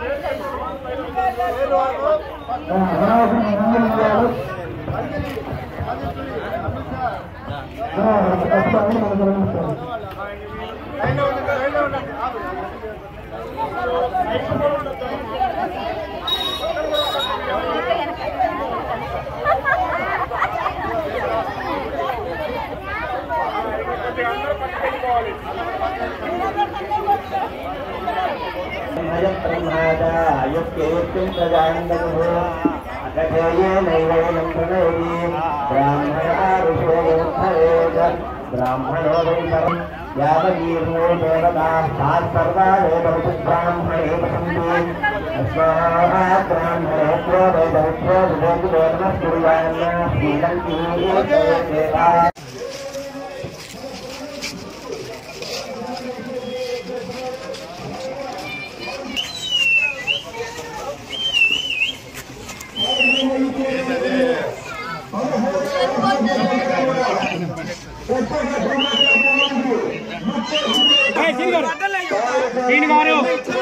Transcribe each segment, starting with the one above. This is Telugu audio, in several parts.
ब्रह्मादायुक्तेऽस्मिन् प्रजान्दगुः अकथेयेनैवैनं प्रणोदि ब्राह्मणारुषो योद्धरेत ब्राह्मणो वै परम् यावदीर्णो देवताः ताः सर्वा वेदवतु ब्राह्मणे पठन्ति तस्मात् ब्राह्मणेभ्यो वेदविभ्यो विवेकि वेदनः कुर्यान्न श्रीलङ्की देवा దీని గారు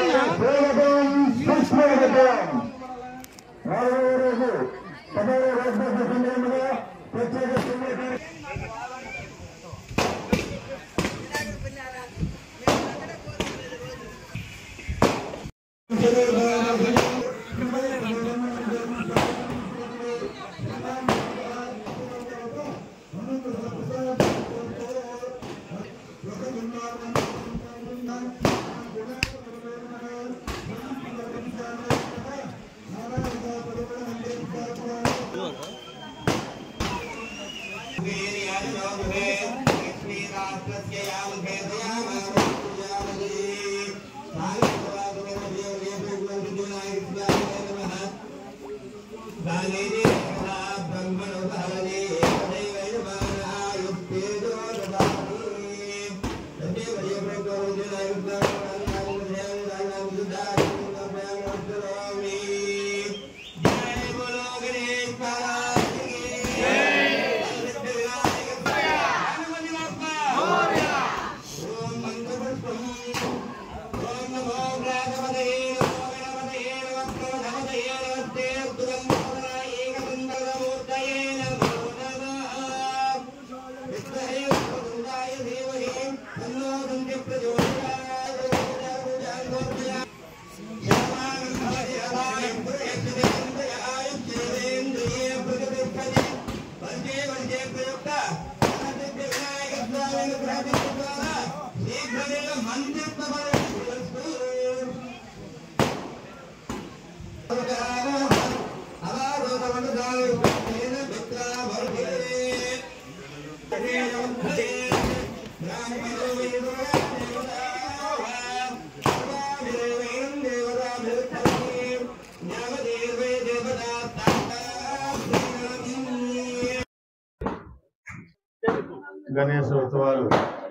గణేశ ఉత్సవాలు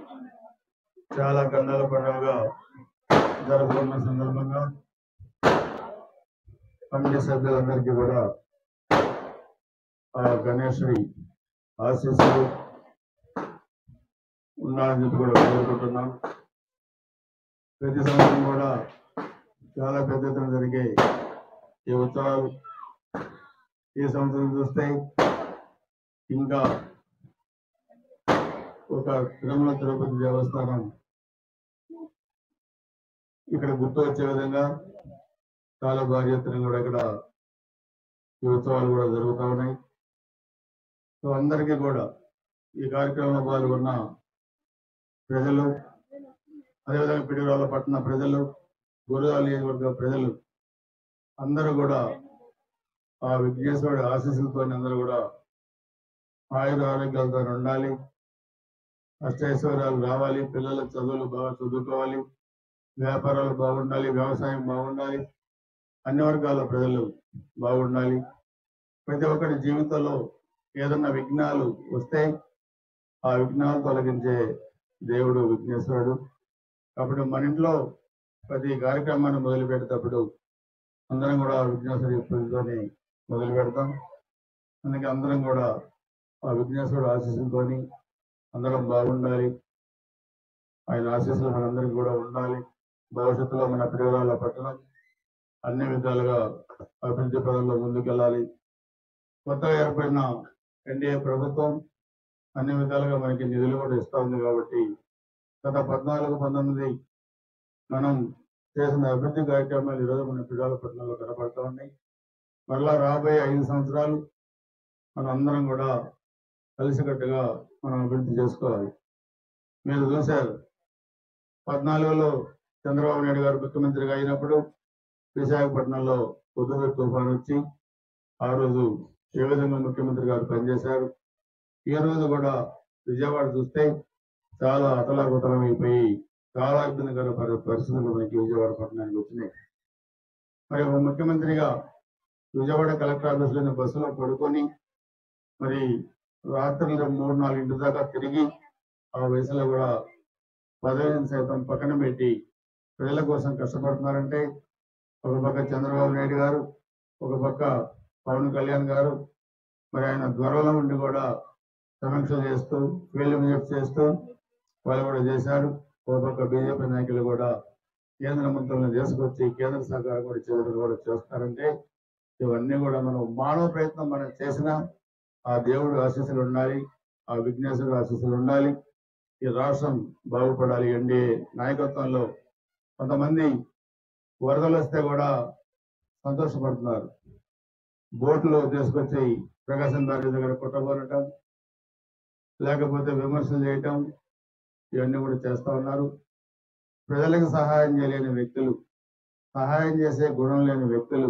చాలా కన్నుల పండుగగా జరుపుకున్న సందర్భంగా కమిటీ సభ్యులందరికీ కూడా ఆ గణేశుడి ఆశీస్సులు ఉన్నారని చెప్పి కూడా కోరుకుంటున్నాం ప్రతి సంవత్సరం కూడా చాలా పెద్ద ఎత్తున జరిగే ఈ ఉత్సవాలు ఈ సంవత్సరం చూస్తే ఇంకా ఒక తిరుమల తిరుపతి దేవస్థానం ఇక్కడ గుర్తు వచ్చే విధంగా చాలా భారీ ఎత్తున కూడా ఇక్కడ ఈ ఉత్సవాలు కూడా జరుగుతూ ఉన్నాయి సో అందరికీ కూడా ఈ కార్యక్రమంలో పాల్గొన్న ప్రజలు అదేవిధంగా పిడిరాల పట్టణ ప్రజలు గురువాల నియోజకవర్గ ప్రజలు అందరూ కూడా ఆ విఘ్నేశ్వరుడి ఆశీస్సులతో అందరూ కూడా ఆయుర ఆరోగ్యాలతో ఉండాలి అష్టైశ్వర్యాలు రావాలి పిల్లల చదువులు బాగా చదువుకోవాలి వ్యాపారాలు బాగుండాలి వ్యవసాయం బాగుండాలి అన్ని వర్గాల ప్రజలు బాగుండాలి ప్రతి ఒక్కరి జీవితంలో ఏదన్నా విఘ్నాలు వస్తే ఆ విఘ్నాలు తొలగించే దేవుడు విఘ్నేశ్వరుడు కాబట్టి మన ఇంట్లో ప్రతి కార్యక్రమాన్ని మొదలు పెడేటప్పుడు అందరం కూడా విఘ్నేశ్వరి పూజతోని మొదలు పెడతాం అందుకే అందరం కూడా ఆ విఘ్నేశ్వరుడు ఆశీస్సులతోని అందరం బాగుండాలి ఆయన ఆశీస్సులు మనందరికీ కూడా ఉండాలి భవిష్యత్తులో మన పిల్లల పట్టణం అన్ని విధాలుగా అభివృద్ధి పదంలో ముందుకెళ్ళాలి కొత్తగా ఏర్పడిన ఎన్డీఏ ప్రభుత్వం అన్ని విధాలుగా మనకి నిధులు కూడా ఇస్తా ఉంది కాబట్టి గత పద్నాలుగు పంతొమ్మిది మనం చేసిన అభివృద్ధి కార్యక్రమాలు ఈరోజు మన పిల్లల పట్టణంలో కనపడతా ఉన్నాయి మరలా రాబోయే ఐదు సంవత్సరాలు మనం అందరం కూడా కలిసికట్టుగా మనం అభివృద్ధి చేసుకోవాలి మీరు చూశారు పద్నాలుగులో చంద్రబాబు నాయుడు గారు ముఖ్యమంత్రిగా అయినప్పుడు విశాఖపట్నంలో పొద్దున తుఫాన్ వచ్చి ఆ రోజు ఏ విధంగా ముఖ్యమంత్రి గారు పనిచేశారు ఈ రోజు కూడా విజయవాడ చూస్తే చాలా అతలాకుతలం అయిపోయి చాలా ఇబ్బందికర పరి- పరిస్థితులు మనకి విజయవాడ పట్టణానికి వచ్చినాయి మరి ఒక ముఖ్యమంత్రిగా విజయవాడ కలెక్టర్ ఆఫీసులోని బస్సులో పడుకొని మరి రాత్రులు మూడు నాలుగు ఇంటి దాకా తిరిగి ఆ వయసులో కూడా పదవిని సైతం పక్కన పెట్టి ప్రజల కోసం కష్టపడుతున్నారంటే ఒక పక్క చంద్రబాబు నాయుడు గారు ఒక పక్క పవన్ కళ్యాణ్ గారు మరి ఆయన త్వరలో ఉండి కూడా సమీక్ష చేస్తూ ఫీల్డ్ విజిట్ చేస్తూ వాళ్ళు కూడా చేశారు ఒక పక్క బీజేపీ నాయకులు కూడా కేంద్ర మంత్రులను తీసుకొచ్చి కేంద్ర సహకారం కూడా చేయడం కూడా చేస్తారంటే ఇవన్నీ కూడా మనం మానవ ప్రయత్నం మనం చేసినా ఆ దేవుడు ఆశీస్సులు ఉండాలి ఆ విఘ్నేశ్వరుడు ఆశీస్సులు ఉండాలి ఈ రాష్ట్రం బాగుపడాలి ఎన్డీఏ నాయకత్వంలో కొంతమంది వరదలు వస్తే కూడా సంతోషపడుతున్నారు బోట్లు తీసుకొచ్చి ప్రకాశం బ్యారేజ్ దగ్గర కొట్టబోనటం లేకపోతే విమర్శలు చేయటం ఇవన్నీ కూడా చేస్తా ఉన్నారు ప్రజలకు సహాయం చేయలేని వ్యక్తులు సహాయం చేసే గుణం లేని వ్యక్తులు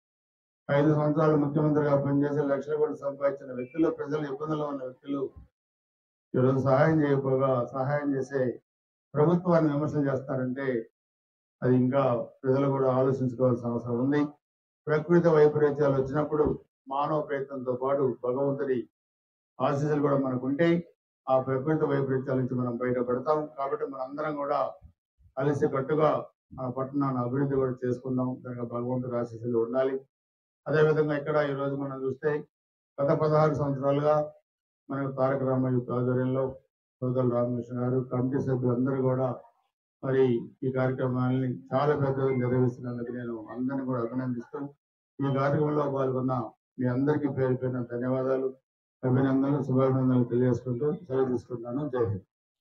ఐదు సంవత్సరాలు ముఖ్యమంత్రిగా పనిచేసి లక్షల కోట్లు సంపాదించిన వ్యక్తులు ప్రజలు ఇబ్బందుల్లో ఉన్న వ్యక్తులు ఈరోజు సహాయం చేయకపోగా సహాయం చేసే ప్రభుత్వాన్ని విమర్శలు చేస్తారంటే అది ఇంకా ప్రజలు కూడా ఆలోచించుకోవాల్సిన అవసరం ఉంది ప్రకృతి వైపరీత్యాలు వచ్చినప్పుడు మానవ ప్రయత్నంతో పాటు భగవంతుడి ఆశీస్సులు కూడా మనకు ఉంటే ఆ ప్రకృతి వైపరీత్యాల నుంచి మనం బయటపడతాం కాబట్టి మనందరం కూడా కలిసి కట్టుగా ఆ పట్టణాన్ని అభివృద్ధి కూడా చేసుకుందాం దానికి భగవంతుడి ఆశీస్సులు ఉండాలి అదేవిధంగా ఇక్కడ ఈ రోజు మనం చూస్తే గత పదహారు సంవత్సరాలుగా మనకు తారక రామయ్య ఆధ్వర్యంలో సోదరులు రామకృష్ణ గారు కమిటీ సభ్యులందరూ కూడా మరి ఈ కార్యక్రమాన్ని చాలా పెద్దగా నిర్వహిస్తున్నందుకు నేను అందరిని కూడా అభినందిస్తూ ఈ కార్యక్రమంలో పాల్గొన్న మీ అందరికీ పేరు పేరున ధన్యవాదాలు అభినందనలు శుభాభినందనలు తెలియజేసుకుంటూ సెలవు తీసుకుంటున్నాను జై హింద్